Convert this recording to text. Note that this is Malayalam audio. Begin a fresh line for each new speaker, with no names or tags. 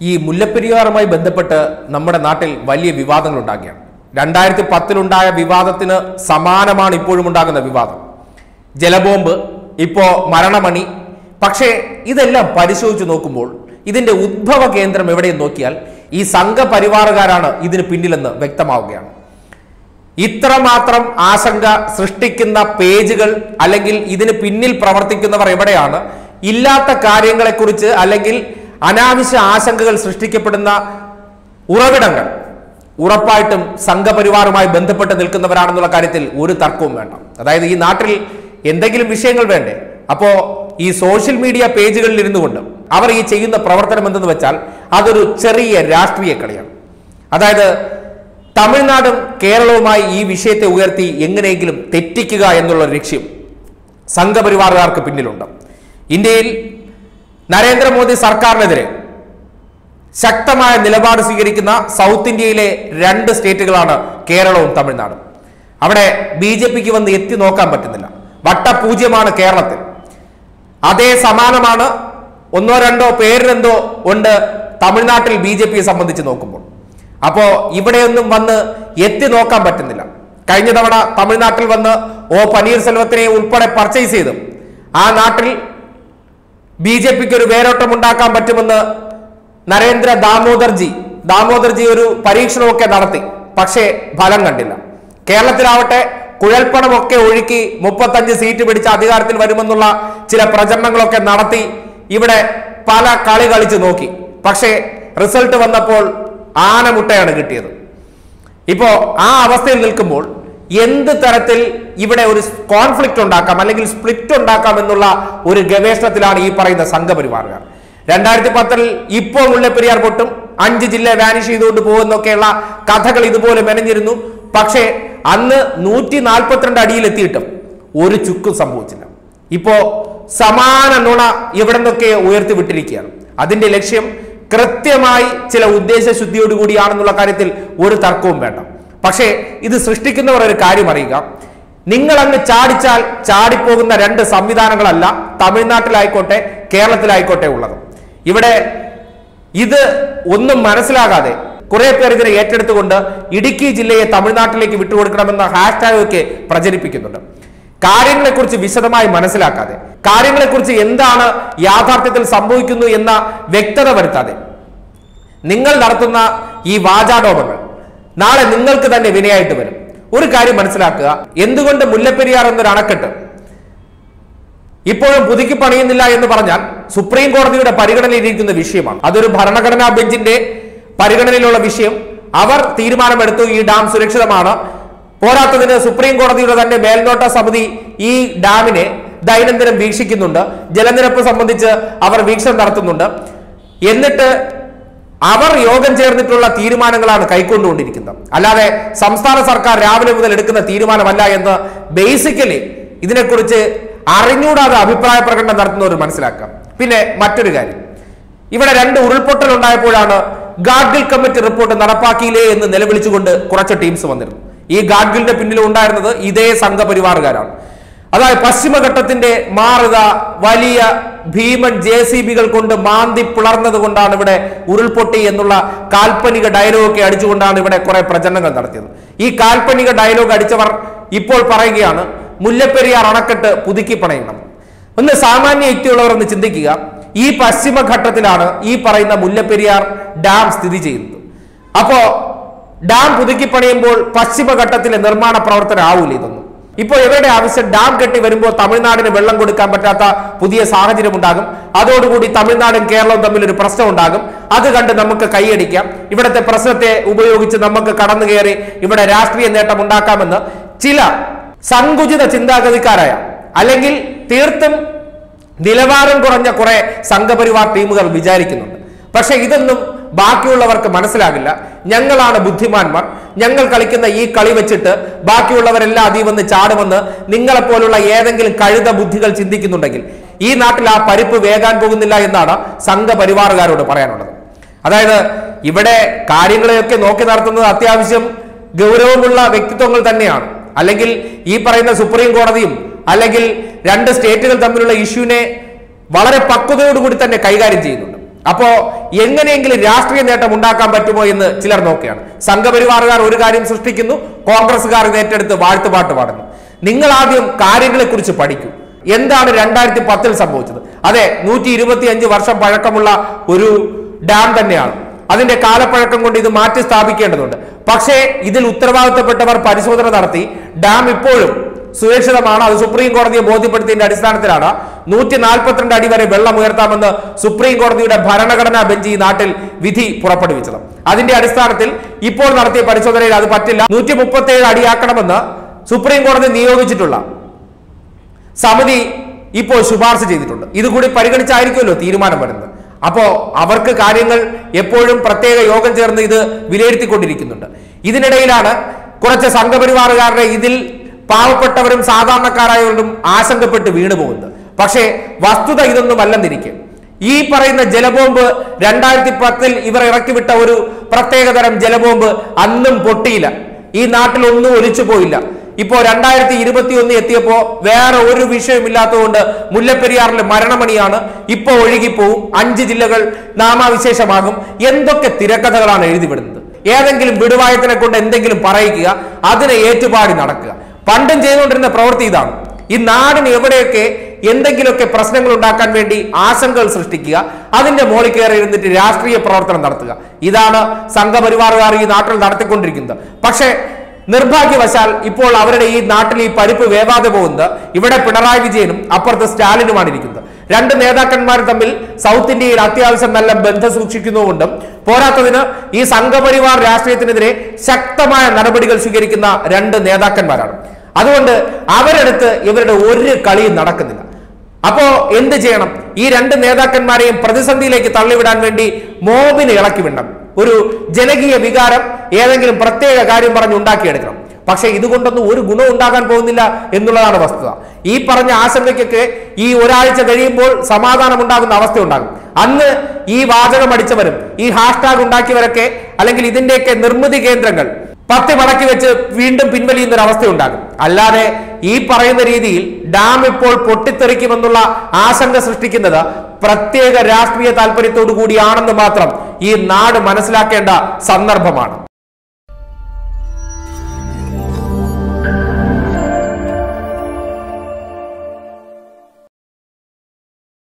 ഈ മുല്ലപ്പെരിയാറുമായി ബന്ധപ്പെട്ട് നമ്മുടെ നാട്ടിൽ വലിയ വിവാദങ്ങൾ ഉണ്ടാകുകയാണ് രണ്ടായിരത്തി പത്തിലുണ്ടായ വിവാദത്തിന് സമാനമാണ് ഇപ്പോഴും ഉണ്ടാകുന്ന വിവാദം ജലബോംബ് ഇപ്പോ മരണമണി പക്ഷേ ഇതെല്ലാം പരിശോധിച്ച് നോക്കുമ്പോൾ ഇതിന്റെ ഉദ്ഭവ കേന്ദ്രം എവിടെയെന്ന് നോക്കിയാൽ ഈ സംഘപരിവാറുകാരാണ് ഇതിന് പിന്നിലെന്ന് വ്യക്തമാവുകയാണ് ഇത്രമാത്രം ആശങ്ക സൃഷ്ടിക്കുന്ന പേജുകൾ അല്ലെങ്കിൽ ഇതിന് പിന്നിൽ പ്രവർത്തിക്കുന്നവർ എവിടെയാണ് ഇല്ലാത്ത കാര്യങ്ങളെക്കുറിച്ച് അല്ലെങ്കിൽ അനാവശ്യ ആശങ്കകൾ സൃഷ്ടിക്കപ്പെടുന്ന ഉറവിടങ്ങൾ ഉറപ്പായിട്ടും സംഘപരിവാറുമായി ബന്ധപ്പെട്ട് നിൽക്കുന്നവരാണെന്നുള്ള കാര്യത്തിൽ ഒരു തർക്കവും വേണ്ട അതായത് ഈ നാട്ടിൽ എന്തെങ്കിലും വിഷയങ്ങൾ വേണ്ടേ അപ്പോ ഈ സോഷ്യൽ മീഡിയ പേജുകളിൽ ഇരുന്നു കൊണ്ട് അവർ ഈ ചെയ്യുന്ന പ്രവർത്തനം എന്തെന്ന് വെച്ചാൽ അതൊരു ചെറിയ രാഷ്ട്രീയ കളിയാണ് അതായത് തമിഴ്നാടും കേരളവുമായി ഈ വിഷയത്തെ ഉയർത്തി എങ്ങനെയെങ്കിലും തെറ്റിക്കുക എന്നുള്ള ലക്ഷ്യം സംഘപരിവാറുകാർക്ക് പിന്നിലുണ്ട് ഇന്ത്യയിൽ നരേന്ദ്രമോദി സർക്കാരിനെതിരെ ശക്തമായ നിലപാട് സ്വീകരിക്കുന്ന സൗത്ത് ഇന്ത്യയിലെ രണ്ട് സ്റ്റേറ്റുകളാണ് കേരളവും തമിഴ്നാടും അവിടെ ബി ജെ പിക്ക് വന്ന് എത്തി നോക്കാൻ പറ്റുന്നില്ല വട്ടപൂജ്യമാണ് കേരളത്തിൽ അതേ സമാനമാണ് ഒന്നോ രണ്ടോ പേരിനെന്തോ ഉണ്ട് തമിഴ്നാട്ടിൽ ബി ജെ പിയെ സംബന്ധിച്ച് നോക്കുമ്പോൾ അപ്പോ ഇവിടെയൊന്നും വന്ന് എത്തി നോക്കാൻ പറ്റുന്നില്ല കഴിഞ്ഞ തവണ തമിഴ്നാട്ടിൽ വന്ന് ഒ പനീർസെൽവത്തിനെ ഉൾപ്പെടെ പർച്ചേസ് ചെയ്തു ആ നാട്ടിൽ ബി ജെ പിക്ക് ഒരു വേരോട്ടം ഉണ്ടാക്കാൻ പറ്റുമെന്ന് നരേന്ദ്ര ദാമോദർജി ദാമോദർജി ഒരു പരീക്ഷണമൊക്കെ നടത്തി പക്ഷേ ഫലം കണ്ടില്ല കേരളത്തിലാവട്ടെ കുഴൽപ്പണമൊക്കെ ഒഴുക്കി മുപ്പത്തഞ്ച് സീറ്റ് പിടിച്ച് അധികാരത്തിൽ വരുമെന്നുള്ള ചില പ്രചരണങ്ങളൊക്കെ നടത്തി ഇവിടെ പല കളി കളിച്ച് നോക്കി പക്ഷേ റിസൾട്ട് വന്നപ്പോൾ ആനമുട്ടയാണ് കിട്ടിയത് ഇപ്പോ ആ അവസ്ഥയിൽ നിൽക്കുമ്പോൾ എന്ത് തരത്തിൽ ഇവിടെ ഒരു കോൺഫ്ലിക്റ്റ് ഉണ്ടാക്കാം അല്ലെങ്കിൽ സ്പ്ലിറ്റ് ഉണ്ടാക്കാം എന്നുള്ള ഒരു ഗവേഷണത്തിലാണ് ഈ പറയുന്ന സംഘപരിവാറുകാർ രണ്ടായിരത്തി പത്തിൽ ഇപ്പോൾ മുല്ലപ്പെരിയാർ പൊട്ടും അഞ്ച് ജില്ല വാനിഷ് ചെയ്തുകൊണ്ട് പോകുന്നൊക്കെയുള്ള കഥകൾ ഇതുപോലെ മെനഞ്ഞിരുന്നു പക്ഷേ അന്ന് നൂറ്റി നാൽപ്പത്തിരണ്ട് അടിയിലെത്തിയിട്ടും ഒരു ചുക്കും സംഭവിച്ചില്ല ഇപ്പോ സമാന നുണ ഇവിടെ നിന്നൊക്കെ ഉയർത്തി വിട്ടിരിക്കുകയാണ് അതിന്റെ ലക്ഷ്യം കൃത്യമായി ചില ഉദ്ദേശശുദ്ധിയോടുകൂടിയാണെന്നുള്ള കാര്യത്തിൽ ഒരു തർക്കവും വേണ്ട പക്ഷേ ഇത് സൃഷ്ടിക്കുന്നവർ ഒരു കാര്യം അറിയുക നിങ്ങൾ അങ്ങ് ചാടിച്ചാൽ ചാടിപ്പോകുന്ന രണ്ട് സംവിധാനങ്ങളല്ല തമിഴ്നാട്ടിലായിക്കോട്ടെ കേരളത്തിലായിക്കോട്ടെ ഉള്ളത് ഇവിടെ ഇത് ഒന്നും മനസ്സിലാകാതെ കുറെ പേർ ഇതിനെ ഏറ്റെടുത്തുകൊണ്ട് ഇടുക്കി ജില്ലയെ തമിഴ്നാട്ടിലേക്ക് വിട്ടുകൊടുക്കണമെന്ന ഹാഷ്ടാഗ് ഒക്കെ പ്രചരിപ്പിക്കുന്നുണ്ട് കാര്യങ്ങളെക്കുറിച്ച് വിശദമായി മനസ്സിലാക്കാതെ കാര്യങ്ങളെക്കുറിച്ച് എന്താണ് യാഥാർത്ഥ്യത്തിൽ സംഭവിക്കുന്നു എന്ന വ്യക്തത വരുത്താതെ നിങ്ങൾ നടത്തുന്ന ഈ വാചാടോപങ്ങൾ നാളെ നിങ്ങൾക്ക് തന്നെ വിനയായിട്ട് വരും ഒരു കാര്യം മനസ്സിലാക്കുക എന്തുകൊണ്ട് മുല്ലപ്പെരിയാർ എന്നൊരു അണക്കെട്ട് ഇപ്പോഴും പുതുക്കി പണിയുന്നില്ല എന്ന് പറഞ്ഞാൽ സുപ്രീം കോടതിയുടെ പരിഗണനയിലിരിക്കുന്ന വിഷയമാണ് അതൊരു ഭരണഘടനാ ബെഞ്ചിന്റെ പരിഗണനയിലുള്ള വിഷയം അവർ തീരുമാനമെടുത്തു ഈ ഡാം സുരക്ഷിതമാണ് പോരാത്തതിന് സുപ്രീം കോടതിയുടെ തന്നെ മേൽനോട്ട സമിതി ഈ ഡാമിനെ ദൈനംദിനം വീക്ഷിക്കുന്നുണ്ട് ജലനിരപ്പ് സംബന്ധിച്ച് അവർ വീക്ഷണം നടത്തുന്നുണ്ട് എന്നിട്ട് അവർ യോഗം ചേർന്നിട്ടുള്ള തീരുമാനങ്ങളാണ് കൈക്കൊണ്ടുകൊണ്ടിരിക്കുന്നത് അല്ലാതെ സംസ്ഥാന സർക്കാർ രാവിലെ മുതൽ എടുക്കുന്ന തീരുമാനമല്ല എന്ന് ബേസിക്കലി ഇതിനെക്കുറിച്ച് അറിഞ്ഞൂടാതെ അഭിപ്രായ പ്രകടനം നടത്തുന്നവർ മനസ്സിലാക്കാം പിന്നെ മറ്റൊരു കാര്യം ഇവിടെ രണ്ട് ഉരുൾപൊട്ടൽ ഉണ്ടായപ്പോഴാണ് ഗാഡ്ഗിൽ കമ്മിറ്റി റിപ്പോർട്ട് നടപ്പാക്കിയില്ലേ എന്ന് നിലവിളിച്ചുകൊണ്ട് കുറച്ച് ടീംസ് വന്നിരുന്നു ഈ ഗാഡ്ഗിലിന്റെ പിന്നിൽ ഉണ്ടായിരുന്നത് ഇതേ സംഘപരിവാറുകാരാണ് അതായത് പശ്ചിമഘട്ടത്തിന്റെ മാറുക വലിയ ഭീമൻ ജെ സി ബികൾ കൊണ്ട് മാന്തി പിളർന്നത് കൊണ്ടാണ് ഇവിടെ ഉരുൾപൊട്ടി എന്നുള്ള കാൽപ്പനിക ഡയലോഗ് ഒക്കെ അടിച്ചുകൊണ്ടാണ് ഇവിടെ കുറെ പ്രചരണങ്ങൾ നടത്തിയത് ഈ കാൽപ്പനിക ഡയലോഗ് അടിച്ചവർ ഇപ്പോൾ പറയുകയാണ് മുല്ലപ്പെരിയാർ അണക്കെട്ട് പുതുക്കി പണയണം ഒന്ന് സാമാന്യ യുക്തിയുള്ളവർ ഒന്ന് ചിന്തിക്കുക ഈ പശ്ചിമഘട്ടത്തിലാണ് ഈ പറയുന്ന മുല്ലപ്പെരിയാർ ഡാം സ്ഥിതി ചെയ്യുന്നത് അപ്പോ ഡാം പുതുക്കി പണിയുമ്പോൾ പശ്ചിമഘട്ടത്തിലെ നിർമ്മാണ പ്രവർത്തനം ആവൂല ഇതൊന്നും ഇപ്പോൾ ഇവരുടെ ആവശ്യം ഡാം കെട്ടി വരുമ്പോൾ തമിഴ്നാടിന് വെള്ളം കൊടുക്കാൻ പറ്റാത്ത പുതിയ സാഹചര്യം ഉണ്ടാകും അതോടുകൂടി തമിഴ്നാടും കേരളവും തമ്മിൽ ഒരു പ്രശ്നം ഉണ്ടാകും അത് കണ്ട് നമുക്ക് കൈയടിക്കാം ഇവിടുത്തെ പ്രശ്നത്തെ ഉപയോഗിച്ച് നമുക്ക് കടന്നു കയറി ഇവിടെ രാഷ്ട്രീയ നേട്ടം ഉണ്ടാക്കാമെന്ന് ചില സങ്കുചിത ചിന്താഗതിക്കാരായ അല്ലെങ്കിൽ തീർത്തും നിലവാരം കുറഞ്ഞ കുറെ സംഘപരിവാർ ടീമുകൾ വിചാരിക്കുന്നുണ്ട് പക്ഷെ ഇതൊന്നും ബാക്കിയുള്ളവർക്ക് മനസ്സിലാകില്ല ഞങ്ങളാണ് ബുദ്ധിമാന്മാർ ഞങ്ങൾ കളിക്കുന്ന ഈ കളി വെച്ചിട്ട് ബാക്കിയുള്ളവരെല്ലാം അതിൽ വന്ന് ചാടുമെന്ന് നിങ്ങളെപ്പോലുള്ള ഏതെങ്കിലും കഴുത ബുദ്ധികൾ ചിന്തിക്കുന്നുണ്ടെങ്കിൽ ഈ നാട്ടിൽ ആ പരിപ്പ് വേകാൻ പോകുന്നില്ല എന്നാണ് സംഘപരിവാറുകാരോട് പറയാനുള്ളത് അതായത് ഇവിടെ കാര്യങ്ങളെയൊക്കെ നോക്കി നടത്തുന്നത് അത്യാവശ്യം ഗൗരവമുള്ള വ്യക്തിത്വങ്ങൾ തന്നെയാണ് അല്ലെങ്കിൽ ഈ പറയുന്ന സുപ്രീം കോടതിയും അല്ലെങ്കിൽ രണ്ട് സ്റ്റേറ്റുകൾ തമ്മിലുള്ള ഇഷ്യൂവിനെ വളരെ പക്വതയോടുകൂടി തന്നെ കൈകാര്യം ചെയ്യുന്നുണ്ട് അപ്പോ എങ്ങനെയെങ്കിലും രാഷ്ട്രീയ നേട്ടം ഉണ്ടാക്കാൻ പറ്റുമോ എന്ന് ചിലർ നോക്കുകയാണ് സംഘപരിവാറുകാർ ഒരു കാര്യം സൃഷ്ടിക്കുന്നു കോൺഗ്രസ്സുകാർ ഇത് ഏറ്റെടുത്ത് വാഴ്ത്തുപാട്ട് പാടുന്നു നിങ്ങൾ ആദ്യം കാര്യങ്ങളെ കുറിച്ച് പഠിക്കൂ എന്താണ് രണ്ടായിരത്തി പത്തിൽ സംഭവിച്ചത് അതെ നൂറ്റി ഇരുപത്തി അഞ്ച് വർഷം പഴക്കമുള്ള ഒരു ഡാം തന്നെയാണ് അതിന്റെ കാലപ്പഴക്കം കൊണ്ട് ഇത് മാറ്റി സ്ഥാപിക്കേണ്ടതുണ്ട് പക്ഷേ ഇതിൽ ഉത്തരവാദിത്തപ്പെട്ടവർ പരിശോധന നടത്തി ഡാം ഇപ്പോഴും സുരക്ഷിതമാണ് അത് സുപ്രീം കോടതിയെ ബോധ്യപ്പെടുത്തിയതിന്റെ അടിസ്ഥാനത്തിലാണ് നൂറ്റി നാൽപ്പത്തിരണ്ട് അടി വരെ വെള്ളം ഉയർത്താമെന്ന് സുപ്രീം കോടതിയുടെ ഭരണഘടനാ ബെഞ്ച് ഈ നാട്ടിൽ വിധി പുറപ്പെടുവിച്ചത് അതിന്റെ അടിസ്ഥാനത്തിൽ ഇപ്പോൾ നടത്തിയ പരിശോധനയിൽ അത് പറ്റില്ല നൂറ്റി മുപ്പത്തി ഏഴ് അടിയാക്കണമെന്ന് സുപ്രീം കോടതി നിയോഗിച്ചിട്ടുള്ള സമിതി ഇപ്പോൾ ശുപാർശ ചെയ്തിട്ടുണ്ട് ഇതുകൂടി പരിഗണിച്ചായിരിക്കുമല്ലോ തീരുമാനം വരുന്നത് അപ്പോ അവർക്ക് കാര്യങ്ങൾ എപ്പോഴും പ്രത്യേക യോഗം ചേർന്ന് ഇത് വിലയിരുത്തിക്കൊണ്ടിരിക്കുന്നുണ്ട് ഇതിനിടയിലാണ് കുറച്ച് സംഘപരിവാറുകാരുടെ ഇതിൽ പാവപ്പെട്ടവരും സാധാരണക്കാരായവരും ആശങ്കപ്പെട്ട് വീണു പോകുന്നത് പക്ഷേ വസ്തുത ഇതൊന്നും അല്ലെന്നിരിക്കെ ഈ പറയുന്ന ജലബോംബ് രണ്ടായിരത്തി പത്തിൽ ഇവർ ഇറക്കിവിട്ട ഒരു പ്രത്യേകതരം ജലബോംബ് അന്നും പൊട്ടിയില്ല ഈ നാട്ടിൽ ഒന്നും ഒലിച്ചു പോയില്ല ഇപ്പോ രണ്ടായിരത്തി ഇരുപത്തി ഒന്ന് എത്തിയപ്പോ വേറെ ഒരു വിഷയമില്ലാത്തതുകൊണ്ട് മുല്ലപ്പെരിയാറിൽ മരണമണിയാണ് ഇപ്പോ ഒഴുകിപ്പോവും അഞ്ച് ജില്ലകൾ നാമാവിശേഷമാകും എന്തൊക്കെ തിരക്കഥകളാണ് എഴുതിവിടുന്നത് ഏതെങ്കിലും വിടുവായത്തിനെ കൊണ്ട് എന്തെങ്കിലും പറയിക്കുക അതിനെ ഏറ്റുപാടി നടക്കുക പണ്ടും ചെയ്തുകൊണ്ടിരുന്ന പ്രവൃത്തി ഇതാണ് ഈ നാടിന് എവിടെയൊക്കെ എന്തെങ്കിലുമൊക്കെ പ്രശ്നങ്ങൾ ഉണ്ടാക്കാൻ വേണ്ടി ആശങ്കകൾ സൃഷ്ടിക്കുക അതിന്റെ മോളിൽ കയറി ഇരുന്നിട്ട് രാഷ്ട്രീയ പ്രവർത്തനം നടത്തുക ഇതാണ് സംഘപരിവാറുകാർ ഈ നാട്ടിൽ നടത്തിക്കൊണ്ടിരിക്കുന്നത് പക്ഷേ നിർഭാഗ്യവശാൽ ഇപ്പോൾ അവരുടെ ഈ നാട്ടിൽ ഈ പരിപ്പ് വേവാതെ പോകുന്നത് ഇവിടെ പിണറായി വിജയനും അപ്പുറത്ത് സ്റ്റാലിനുമാണ് ഇരിക്കുന്നത് രണ്ട് നേതാക്കന്മാർ തമ്മിൽ സൗത്ത് ഇന്ത്യയിൽ അത്യാവശ്യം നല്ല ബന്ധം സൂക്ഷിക്കുന്നതുകൊണ്ടും പോരാത്തതിന് ഈ സംഘപരിവാർ രാഷ്ട്രീയത്തിനെതിരെ ശക്തമായ നടപടികൾ സ്വീകരിക്കുന്ന രണ്ട് നേതാക്കന്മാരാണ് അതുകൊണ്ട് അവരെടുത്ത് ഇവരുടെ ഒരു കളിയും നടക്കുന്നില്ല അപ്പോ എന്ത് ചെയ്യണം ഈ രണ്ട് നേതാക്കന്മാരെയും പ്രതിസന്ധിയിലേക്ക് തള്ളിവിടാൻ വേണ്ടി മോബിന് ഇളക്കി വിടണം ഒരു ജനകീയ വികാരം ഏതെങ്കിലും പ്രത്യേക കാര്യം പറഞ്ഞ് ഉണ്ടാക്കിയെടുക്കണം പക്ഷെ ഇതുകൊണ്ടൊന്നും ഒരു ഗുണം ഉണ്ടാകാൻ പോകുന്നില്ല എന്നുള്ളതാണ് വസ്തുത ഈ പറഞ്ഞ ആശങ്കയ്ക്കൊക്കെ ഈ ഒരാഴ്ച കഴിയുമ്പോൾ സമാധാനം ഉണ്ടാകുന്ന അവസ്ഥ ഉണ്ടാകും അന്ന് ഈ വാചകം അടിച്ചവരും ഈ ഹാഷ്ടാഗ് ഉണ്ടാക്കിയവരൊക്കെ അല്ലെങ്കിൽ ഇതിന്റെയൊക്കെ നിർമ്മിതി കേന്ദ്രങ്ങൾ പത്തി മടക്കി വെച്ച് വീണ്ടും പിൻവലിയുന്ന ഒരു അവസ്ഥ ഉണ്ടാകും അല്ലാതെ ഈ പറയുന്ന രീതിയിൽ ഡാം ഇപ്പോൾ പൊട്ടിത്തെറിക്കുമെന്നുള്ള ആശങ്ക സൃഷ്ടിക്കുന്നത് പ്രത്യേക രാഷ്ട്രീയ താല്പര്യത്തോടു കൂടിയാണെന്ന് മാത്രം ഈ നാട് മനസ്സിലാക്കേണ്ട സന്ദർഭമാണ്